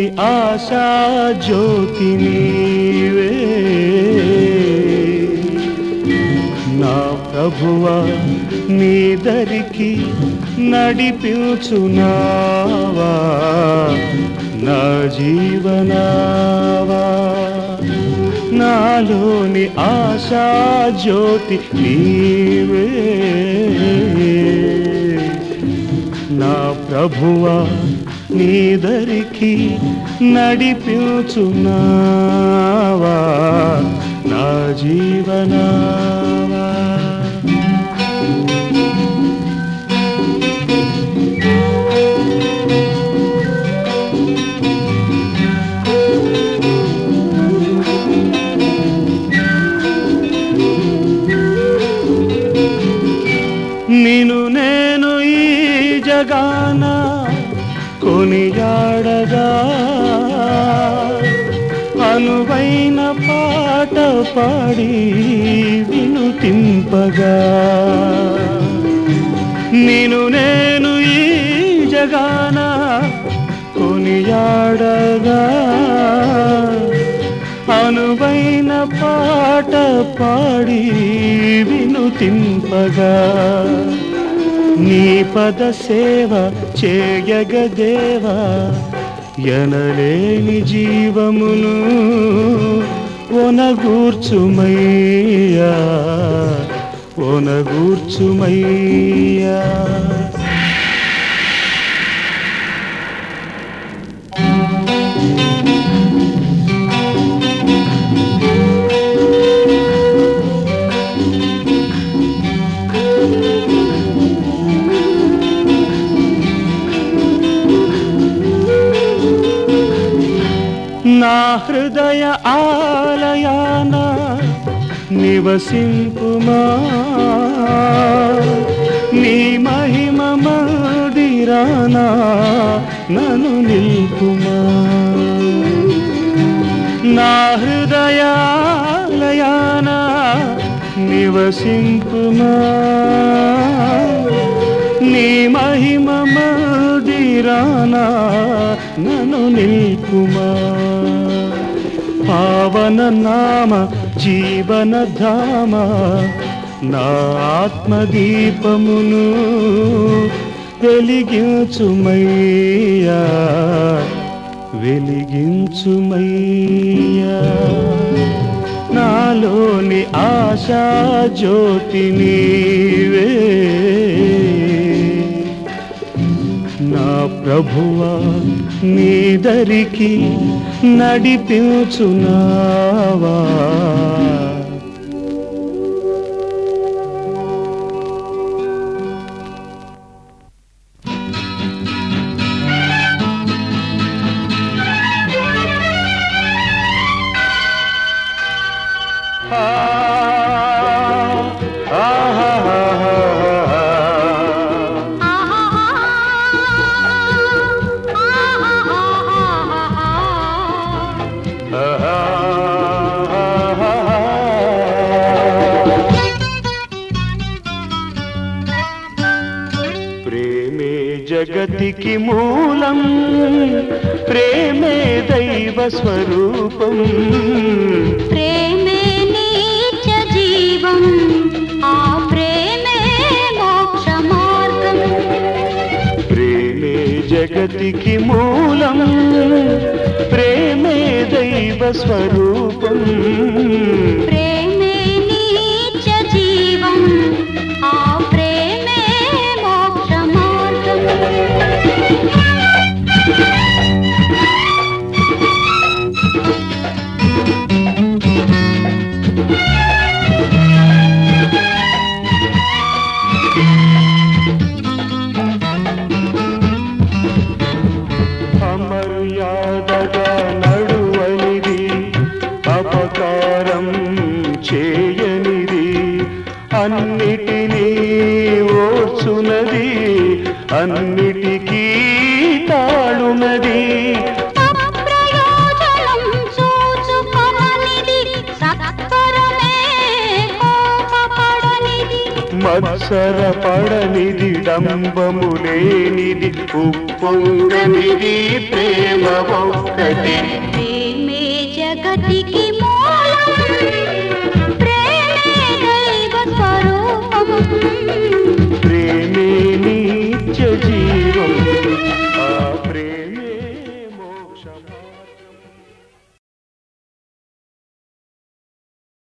ఆశా జ్యోతి నీవే నా ప్రభువా నీ దరికి నడిపించునావా నా జీవనావా నాలోని ఆశా జ్యోతి నీవే నా ప్రభువా నీ దరికి నడిపించునావా నా జీవనావా నిను నేను ఈ జగాన కొనియాడగా అనువైన పాట పాడి వినుతింపగా నిను నేను ఈ జగాన కొనియాడగా అనువైన పాట పాడి వినుతింపగా నీ పద సేవ చేయగదేవా ఎనలేని జీవమును ఒనగూర్చుమయ్యా ఒనగూర్చుమయ్యా నా హృదయ ఆలయాన నివసింపుమా నీ మహిమ మందిరానా నన్ను నిల్పుమా నా హృదయాలయాన నివసింపుమా నీ మహిమ మందిరానా నన్ను నిల్పుమా పావన నామ జీవన ధామ నా ఆత్మదీపమును వెలిగించుమయ్యా వెలిగించుమయ్యా నాలోని ఆశా జ్యోతి నీవే నా ప్రభువా నీ దరికి నడిపించునావా ఆ, ఆహాహాహా. ప్రేమే జగతికి మూలం ప్రేమే దైవ స్వరూపం ప్రేమే నీచ జీవం ఆ ప్రేమే మోక్ష మార్గం ప్రేమే జగతికి మూలం ప్రేమే దైవ స్వరూపం ప్రేమే నీచ జీవం ఆ ప్రేమే మోక్ష మార్గం అమర్యాదగా నడువనిది అపకారం చేయనిది అన్నిటినీ ఓర్చునది అన్నిటికీ తాళునది అప్రయోజనం చూచుకొననిది సత్వరమే కోపపడనిది మత్సర పడనిది డంబము లేనిది ఉప్పొంగనిది ప్రేమ ఒక్కటి ప్రేమే జగతికి